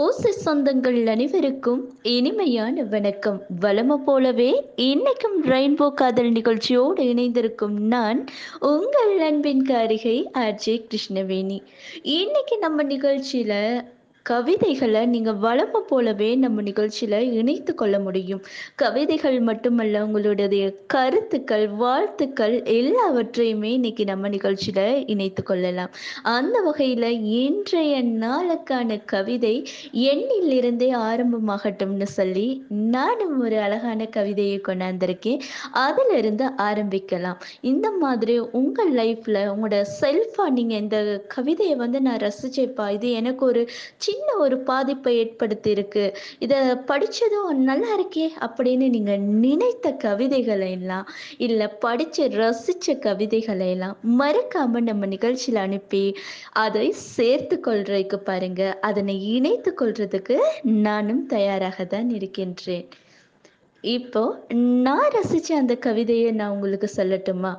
ஓசை சொந்தங்கள் அனைவருக்கும் இனிமையான வணக்கம் வளம போலவே இன்னைக்கும் ரெயின்போ காதல் நிகழ்ச்சியோடு இணைந்திருக்கும் நான் உங்கள் அன்பின் காரிகை ஆர்ஜே கிருஷ்ணவேணி இன்னைக்கு நம்ம நிகழ்ச்சியில கவிதைகளை நீங்கள் வளமை போலவே நம்ம நிகழ்ச்சியில் இணைத்து கொள்ள முடியும் கவிதைகள் மட்டுமல்ல உங்களுடைய கருத்துக்கள் வாழ்த்துக்கள் எல்லாவற்றையுமே இன்னைக்கு நம்ம நிகழ்ச்சியில் இணைத்து கொள்ளலாம் அந்த வகையில் இன்றைய நாளுக்கான கவிதை எண்ணிலிருந்தே ஆரம்பமாகட்டும்னு சொல்லி நானும் ஒரு அழகான கவிதையை கொண்டாந்திருக்கேன் அதிலிருந்து ஆரம்பிக்கலாம் இந்த மாதிரி உங்கள் லைஃப்பில் உங்களோட செல்ஃபாக நீங்கள் இந்த கவிதையை வந்து நான் ரசிச்சேப்பா இது எனக்கு ஒரு சின்ன ஒரு பாதிப்பை ஏற்படுத்தி இருக்கு இதை படிச்சதும் நல்லா இருக்கே அப்படின்னு நீங்க நினைத்த கவிதைகளை எல்லாம் இல்லை படிச்சு ரசிச்ச கவிதைகளை எல்லாம் மறக்காம நம்ம நிகழ்ச்சியில் அனுப்பி அதை சேர்த்து கொள்றதுக்கு பாருங்க அதனை இணைத்து கொள்றதுக்கு நானும் தயாராக தான் இருக்கின்றேன் இப்போ நான் ரசிச்ச அந்த கவிதையை நான் உங்களுக்கு சொல்லட்டுமா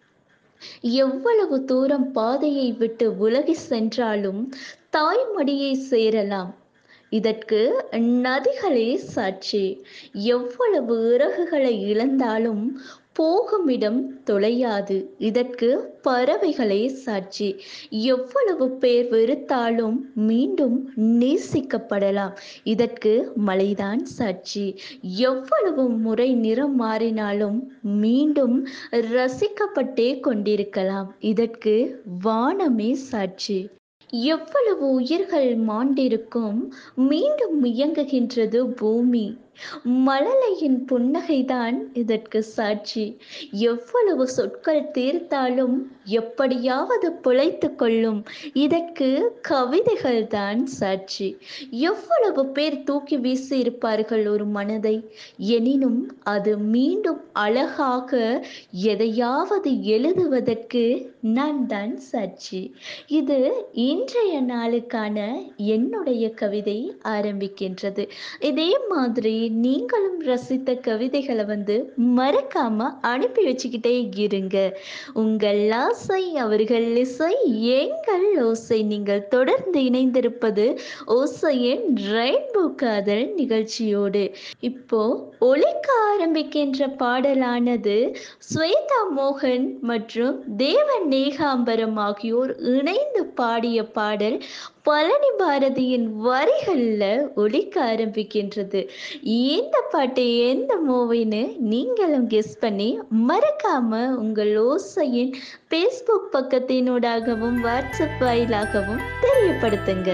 எவ்வளவு தூரம் பாதையை விட்டு உலகி சென்றாலும் தாய்மடியை சேரலாம் இதற்கு நதிகளே சாட்சி எவ்வளவு இறகுகளை இழந்தாலும் போகும் இடம் தொலையாது இதற்கு பறவைகளே சாட்சி எவ்வளவு பேர் வெறுத்தாலும் மீண்டும் நேசிக்கப்படலாம் இதற்கு மழைதான் சாட்சி எவ்வளவு முறை நிறம் மாறினாலும் மீண்டும் ரசிக்கப்பட்டே கொண்டிருக்கலாம் இதற்கு வானமே சாட்சி எவ்வளவு உயிர்கள் மாண்டிருக்கும் மீண்டும் இயங்குகின்றது பூமி மழலையின் புன்னகைதான் இதற்கு சாட்சி எவ்வளவு சொற்கள் தீர்த்தாலும் எப்படியாவது பிழைத்து கொள்ளும் இதற்கு கவிதைகள் தான் சாட்சி எவ்வளவு பேர் தூக்கி வீசி இருப்பார்கள் ஒரு மனதை எனினும் அது மீண்டும் அழகாக எதையாவது எழுதுவதற்கு நான் தான் சாட்சி இது இன்றைய நாளுக்கான என்னுடைய கவிதை ஆரம்பிக்கின்றது இதே மாதிரி நீங்களும் ரசித்த கவிதைகளை வந்து மறக்காம அனுப்பி வச்சுக்கிட்டே இருங்க உங்கள் ஆசை அவர்கள் இசை எங்கள் ஓசை நீங்கள் தொடர்ந்து இணைந்திருப்பது ஓசையின் ரெயின்போ காதல் நிகழ்ச்சியோடு இப்போ ஒழிக்க ஆரம்பிக்கின்ற பாடலானது ஸ்வேதா மோகன் மற்றும் தேவன் நேகாம்பரம் ஆகியோர் இணைந்து பாடிய பாடல் பழனி பாரதியின் வரிகள்ல ஒழிக்க ஆரம்பிக்கின்றது இந்த பாட்டு எந்த மூவின்னு நீங்களும் கெஸ் பண்ணி மறக்காம உங்கள் ஓசையின் ஃபேஸ்புக் பக்கத்தினூடாகவும் வாட்ஸ்அப் வாயிலாகவும் தெரியப்படுத்துங்க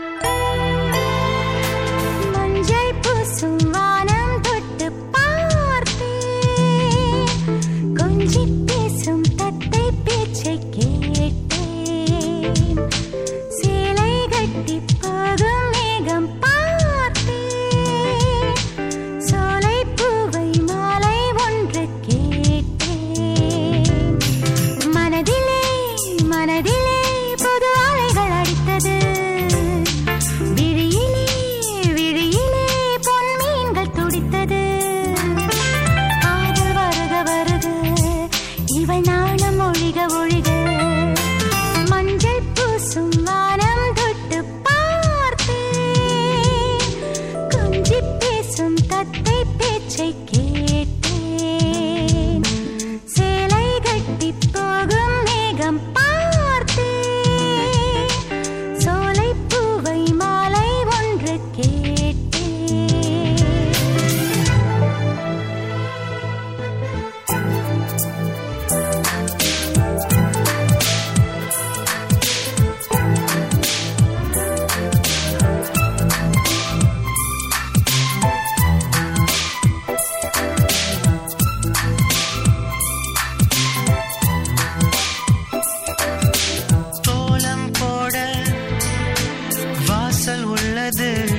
மஞ்சள் பூசும் வானம் தொட்டு பார்த்தேன் கொஞ்சி பேசும் தத்தை பேச்சை கேட்டேன் சேலை கட்டி போகும் மேகம் பார்த்தேன் சோலை பூவை மாலை ஒன்று கேட்டேன் மனதிலே மனதிலே புது அலைகள் அடித்தது விழியிலே விழியிலே பொன்மீன்கள் துடித்தது காதல் வருக வருக இவள் நாணம் ஒழிக ஒழிக மஞ்சள் பூசும் வானம் தொட்டு பார்த்தேன் கொஞ்சி பேசும் தத்தை பேச்சை கேட்டேன் சேலை கட்டி போகும் மேகம் பார்த்தேன் சோலை பூவை மாலை ஒன்று கேட்டேன் கோலம் போட வாசல் உள்ளது